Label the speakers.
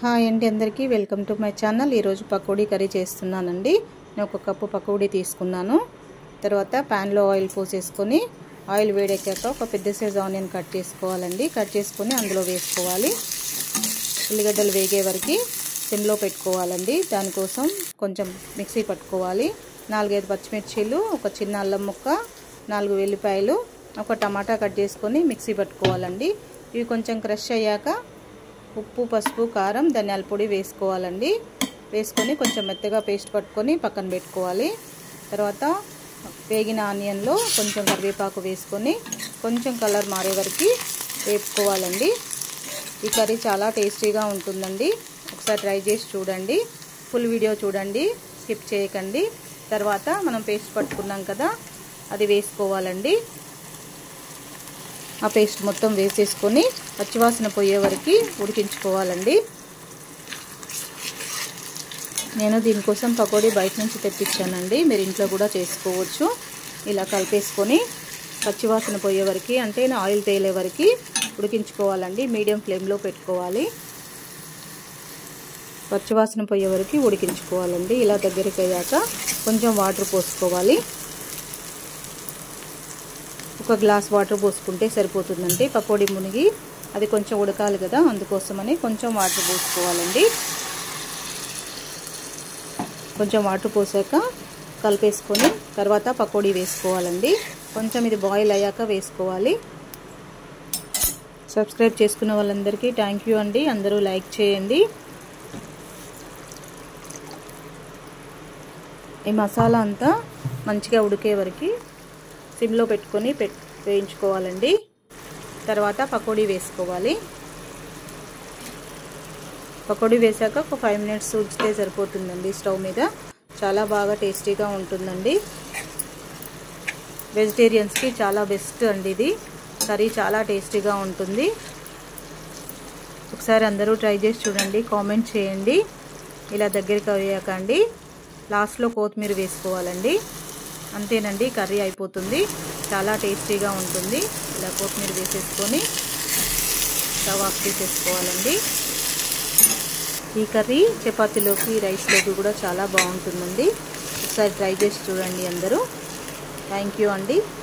Speaker 1: hi అండి అందరికీ welcome to my channel ఈరోజు పకోడీ కర్రీ చేస్తున్నానండి నేను ఒక కప్పు పకోడీ తీసుకున్నాను తర్వాత ప్యాన్లో ఆయిల్ పోసేసుకొని ఆయిల్ వేడెక్కాక ఒక పెద్ద సైజ్ ఆనియన్ కట్ చేసుకోవాలండి కట్ చేసుకొని అందులో వేసుకోవాలి ఉల్లిగడ్డలు వేగే వరకు సిమ్లో పెట్టుకోవాలండి దానికోసం కొంచెం మిక్సీ పట్టుకోవాలి నాలుగైదు పచ్చిమిర్చీలు ఒక చిన్న అల్లం ముక్క నాలుగు వెల్లిపాయలు ఒక టమాటా కట్ చేసుకొని మిక్సీ పట్టుకోవాలండి ఇవి కొంచెం క్రష్ అయ్యాక ఉప్పు పసుపు కారం ధనియాల పొడి వేసుకోవాలండి వేసుకొని కొంచెం మెత్తగా పేస్ట్ పట్టుకొని పక్కన పెట్టుకోవాలి తర్వాత వేగిన ఆనియన్లో కొంచెం కరివేపాకు వేసుకొని కొంచెం కలర్ మారే వరకు వేపుకోవాలండి ఈ కర్రీ చాలా టేస్టీగా ఉంటుందండి ఒకసారి ట్రై చేసి చూడండి ఫుల్ వీడియో చూడండి స్కిప్ చేయకండి తర్వాత మనం పేస్ట్ పట్టుకున్నాం కదా అది వేసుకోవాలండి ఆ పేస్ట్ మొత్తం వేసేసుకొని పచ్చివాసన పోయే వరకు ఉడికించుకోవాలండి నేను దీనికోసం పకోడీ బయట నుంచి తెప్పించానండి మీరు ఇంట్లో కూడా చేసుకోవచ్చు ఇలా కలిపేసుకొని పచ్చివాసన పోయే వరకు అంటే ఆయిల్ తేలే వరకు ఉడికించుకోవాలండి మీడియం ఫ్లేమ్లో పెట్టుకోవాలి పచ్చివాసన పోయే వరకు ఉడికించుకోవాలండి ఇలా దగ్గరికి అయ్యాక కొంచెం వాటర్ పోసుకోవాలి ఒక గ్లాస్ వాటర్ పోసుకుంటే సరిపోతుందండి పకోడీ మునిగి అది కొంచెం ఉడకాలి కదా అందుకోసమని కొంచెం వాటర్ పోసుకోవాలండి కొంచెం వాటర్ పోసాక కలిపేసుకొని తర్వాత పకోడీ వేసుకోవాలండి కొంచెం ఇది బాయిల్ అయ్యాక వేసుకోవాలి సబ్స్క్రైబ్ చేసుకున్న వాళ్ళందరికీ థ్యాంక్ యూ అండి అందరూ లైక్ చేయండి ఈ మసాలా అంతా మంచిగా ఉడికే వరకు సిమ్లో పెట్టుకొని పెట్ వేయించుకోవాలండి తర్వాత పకోడీ వేసుకోవాలి పకోడీ వేసాక ఒక ఫైవ్ మినిట్స్ ఉంచితే సరిపోతుందండి స్టవ్ మీద చాలా బాగా టేస్టీగా ఉంటుందండి వెజిటేరియన్స్కి చాలా బెస్ట్ అండి ఇది కర్రీ చాలా టేస్టీగా ఉంటుంది ఒకసారి అందరూ ట్రై చేసి చూడండి కామెంట్ చేయండి ఇలా దగ్గరికి అయ్యాకండి లాస్ట్లో కొత్తిమీర వేసుకోవాలండి అంతేనండి కర్రీ అయిపోతుంది చాలా టేస్టీగా ఉంటుంది ఇలా కొత్తిమీర వేసేసుకొని స్టవ్ ఆఫ్ చేసేసుకోవాలండి ఈ కర్రీ చపాతీలోకి రైస్లోకి కూడా చాలా బాగుంటుందండి ఒకసారి ట్రై చేసి చూడండి అందరూ థ్యాంక్ యూ అండి